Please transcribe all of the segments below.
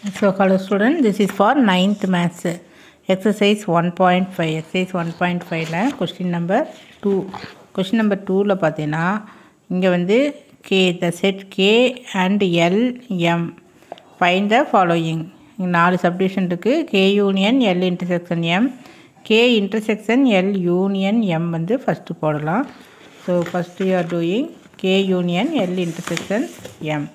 So, hello student, this is for 9th maths. Exercise 1.5. Exercise 1.5ல question number 2. Question number 2ல பார்த்தீங்கன்னா இங்கே வந்து K the set K and L M find the following இங்க நாலு subdivision இருக்குது K union L intersection M K intersection L union M வந்து first போடலாம் so first you are doing K union L intersection M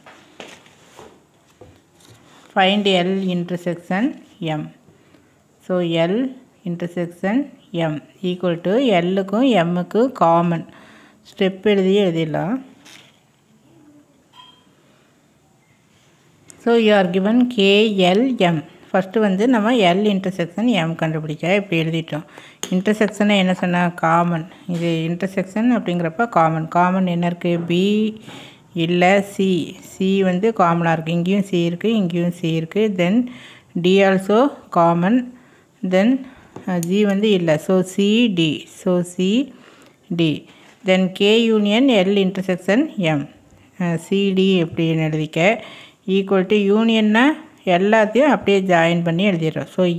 find L intersection M. So L intersection M equal to Lக்கும் Mக்கு common step எழுதி எழுதிடலாம் so you are given K L M first வந்து நம்ம L intersection M கண்டுபிடிக்க இப்படி எழுதிட்டோம் இன்டர்செக்ஷனை என்ன சொன்னால் காமன் இது இன்டர்செக்ஷன் அப்படிங்கிறப்ப காமன் காமன் என்ன இருக்குது பி இல்லை சி சி வந்து காமனாக இருக்குது இங்கேயும் சி இருக்குது இங்கேயும் சி இருக்குது then D also common then G வந்து இல்லை so C D so C D then K union L intersection M C D எப்படின்னு எழுதிக்க ஈக்குவல் டு யூனியன்னா எல்லாத்தையும் அப்படியே ஜாயின் பண்ணி எழுதிடுறோம் ஸோ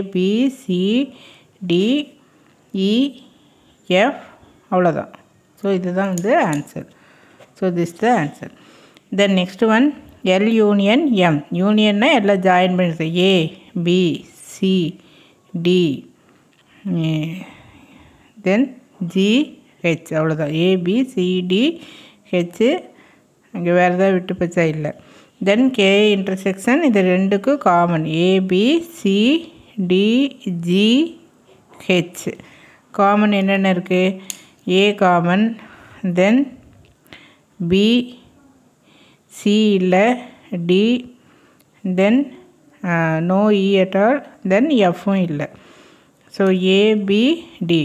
ஏபிசிடிஇஎஃப் அவ்வளோதான் ஸோ இதுதான் வந்து answer so this the answer then next one L union M யூனியன்னா எல்லாம் ஜாயின் பண்ணிடுது A B C D then G H அவ்வளோதான் ஏபிசிடி ஹெச்சு அங்கே வேறு ஏதாவது விட்டு பச்சா இல்லை தென் கே இன்டர்செக்ஷன் இது ரெண்டுக்கும் காமன் ஏபிசிடிஜி ஹெச் காமன் என்னென்ன இருக்குது A common then B C இல்லை D then no E at all then எஃப்பும் இல்லை ஸோ ஏபிடி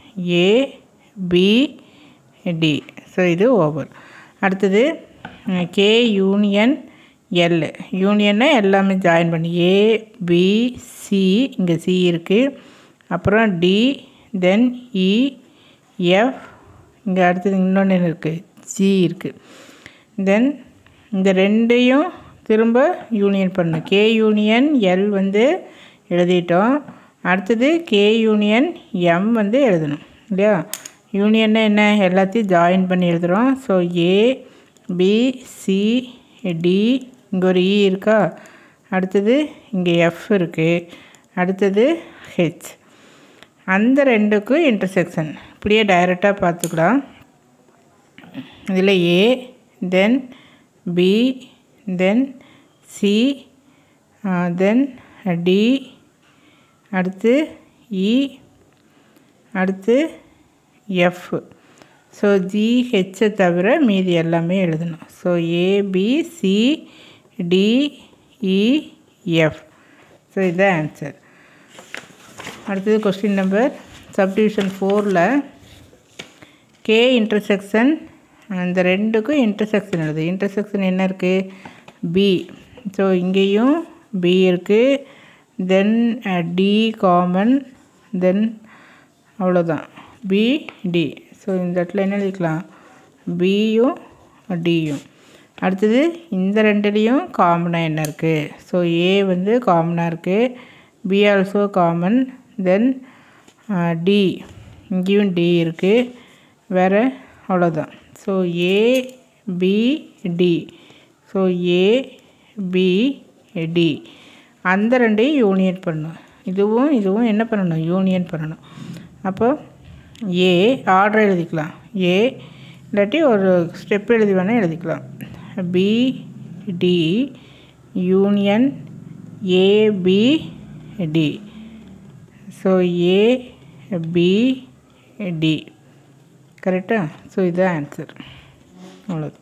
ஏபிடி ஸோ இது ஓவர் அடுத்தது கே யூனியன் எல் யூனியன்னா எல்லாமே ஜாயின் பண்ணி ஏ பி சி இங்கே சி இருக்குது அப்புறம் டி தென் இ எஃப் இங்கே அடுத்தது இன்னொன்று இருக்குது ஜி இருக்குது தென் இந்த ரெண்டையும் திரும்ப யூனியன் பண்ணணும் கே யூனியன் எல் வந்து எழுதிட்டோம் அடுத்தது கே யூனியன் எம் வந்து எழுதணும் இல்லையா யூனியன்னா என்ன எல்லாத்தையும் ஜாயின் பண்ணி எழுதுகிறோம் so A B C D இங்கே ஒரு இ இருக்கா அடுத்தது இங்கே எஃப் இருக்குது அடுத்தது ஹெச் அந்த ரெண்டுக்கும் இன்டர்செக்ஷன் இப்படியே டைரெக்டாக பார்த்துக்கலாம் இதில் A then B then C then D அடுத்து இ அடுத்து எஃப் ஸோ ஜிஹெச்சை தவிர மீதி எல்லாமே எழுதணும் ஸோ ஏபிசிடிஇஎஃப் ஸோ இதுதான் ஆன்சர் அடுத்தது கொஸ்டின் நம்பர் சப்டிவிஷன் ஃபோரில் கே இன்டர்செக்ஷன் அந்த ரெண்டுக்கும் இன்டர்செக்ஷன் எழுது இன்டர்செக்ஷன் என்ன இருக்குது பி ஸோ இங்கேயும் பி இருக்குது தென் டி காமன் தென் அவ்வளோதான் பி டி ஸோ இந்த இடத்துல என்ன எழுதிக்கலாம் பியும் டியும் அடுத்தது இந்த ரெண்டுலேயும் காமனாக என்ன இருக்குது ஸோ ஏ வந்து காமனாக இருக்குது B also common then D இங்கேயும் டி இருக்குது வேறு அவ்வளோதான் so A B D so A B D அந்த ரெண்டையும் யூனியன் பண்ணணும் இதுவும் இதுவும் என்ன பண்ணணும் யூனியன் பண்ணணும் அப்போ ஏ ஆர்டர் எழுதிக்கலாம் ஏ இல்லாட்டி ஒரு ஸ்டெப் எழுதி வேணால் எழுதிக்கலாம் B D union AB D so A B D கரெக்டா ஸோ இதுதான் ஆன்சர் அவ்வளோதான்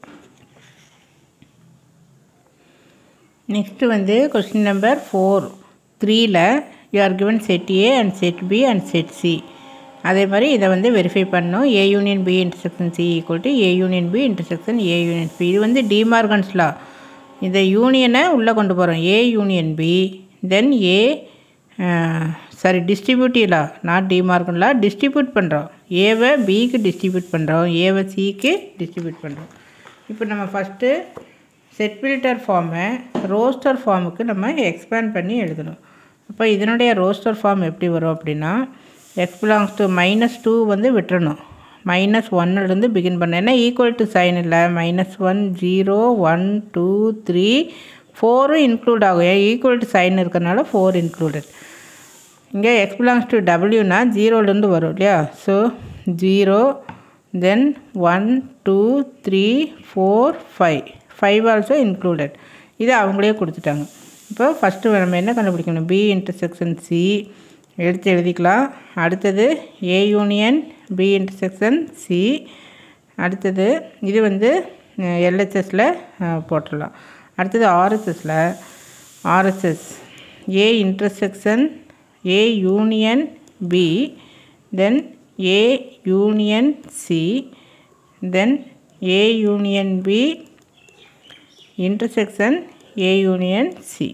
நெக்ஸ்ட்டு வந்து கொஸ்டின் நம்பர் ஃபோர் த்ரீயில் you are given set A and set B and set C அதே மாதிரி இதை வந்து வெரிஃபை பண்ணணும் A union B intersection C equal to A union B intersection A union B இது வந்து டிமார்கன்ஸ் லா இந்த யூனியனை உள்ளே கொண்டு போகிறோம் A union B then A sorry distributive law not De Morgan law distribute பண்ணுறோம் ஏவை பிக்கு டிஸ்ட்ரிபியூட் பண்ணுறோம் ஏவை சிக்கு டிஸ்ட்ரிபியூட் பண்ணுறோம் இப்போ நம்ம ஃபஸ்ட்டு செட் ஃபில்டர் ஃபார்மை ரோஸ்டர் ஃபார்முக்கு நம்ம எக்ஸ்பேண்ட் பண்ணி எழுதணும் அப்போ இதனுடைய ரோஸ்டர் ஃபார்ம் எப்படி வரும் அப்படின்னா x belongs to minus two வந்து விட்டுறணும் மைனஸ் ஒன்னுலேருந்து பிகின் பண்ண ஏன்னா ஈக்குவல் டு சைன் இல்லை minus one zero one two three ஃபோரும் இன்க்ளூட் ஆகும் ஏன் ஈக்குவல் டு சைன் இருக்கிறனால ஃபோர் இன்க்ளூடட் இங்கே எக்ஸ் பிலாங்ஸ் டு டபிள்யூனா ஜீரோலேருந்து வரும் இல்லையா so zero then one two three four five five also included இது அவங்களே கொடுத்துட்டாங்க இப்போ ஃபஸ்ட்டு நம்ம என்ன கண்டுபிடிக்கணும் பி இன்டர்செக்ஷன் சி எடுத்து எழுதிக்கலாம் அடுத்தது A union B intersection C அடுத்தது இது வந்து எல்ஹெச்எஸில் போட்டுடலாம் அடுத்தது ஆர்எஸ்எஸில் RSS A intersection A union B then A union C then A union B intersection A union C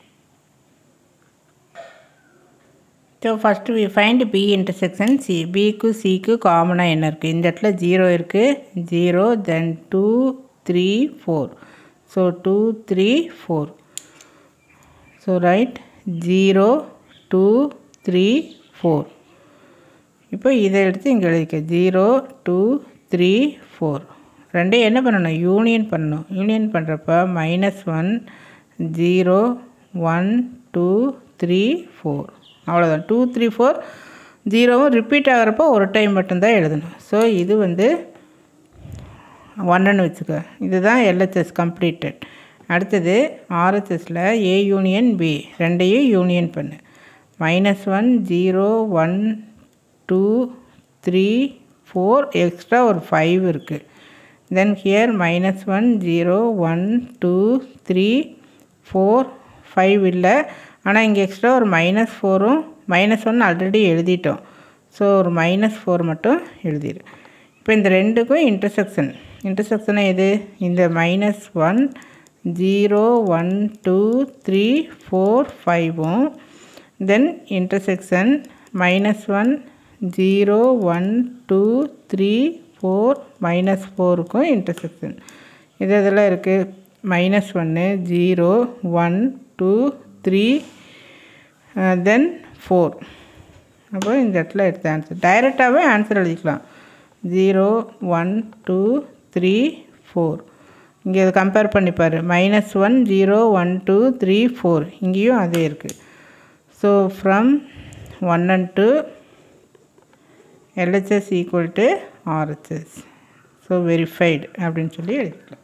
so first we find B intersection C பிக்கு சிக்கு காமனாக என்ன இருக்குது இந்த இடத்துல ஜீரோ இருக்குது zero then two three four so two three four so right zero two three four இப்போ இதை எடுத்து இங்கே எழுதிக்க ஜீரோ டூ த்ரீ ஃபோர் ரெண்டையும் என்ன பண்ணணும் யூனியன் பண்ணணும் யூனியன் பண்ணுறப்ப minus one zero one two three four அவ்வளோதான் டூ த்ரீ ஃபோர் ஜீரோவும் ரிப்பீட் ஆகிறப்போ ஒரு டைம் மட்டும்தான் எழுதணும் ஸோ இது வந்து ஒன்றுன்னு வச்சுக்க இதுதான் எல்ஹெச்எஸ் கம்ப்ளீட்டட் அடுத்தது ஆர்ஹெச்எஸில் ஏ யூனியன் பி ரெண்டையும் யூனியன் பண்ணு minus one zero one two three four extra ஒரு ஃபைவ் இருக்குது then here minus one zero one two three four five இல்லை ஆனால் இங்கே எக்ஸ்ட்ரா ஒரு மைனஸ் ஃபோரும் மைனஸ் ஒன் ஆல்ரெடி எழுதிட்டோம் ஸோ ஒரு மைனஸ் ஃபோர் மட்டும் எழுதிடு இப்போ இந்த ரெண்டுக்கும் இன்டர்செக்ஷன் இன்டர்செக்ஷனை எது இந்த minus one zero one two three four ஃபைவும் then intersection minus one zero one two three four minus ஃபோருக்கும் இன்டர்செக்ஷன் இது இதெல்லாம் இருக்குது மைனஸ் ஒன்று zero one two three then four அப்போ இந்த இடத்துல எடுத்த ஆன்சர் டைரெக்டாகவே ஆன்சர் எழுதிக்கலாம் zero one two three four இங்கே இதை கம்பேர் பண்ணிப்பார் minus one zero one two three four இங்கேயும் அதே இருக்குது so from one and two LHS equal to RHS so verified அப்படின்னு சொல்லி எழுதிக்கலாம்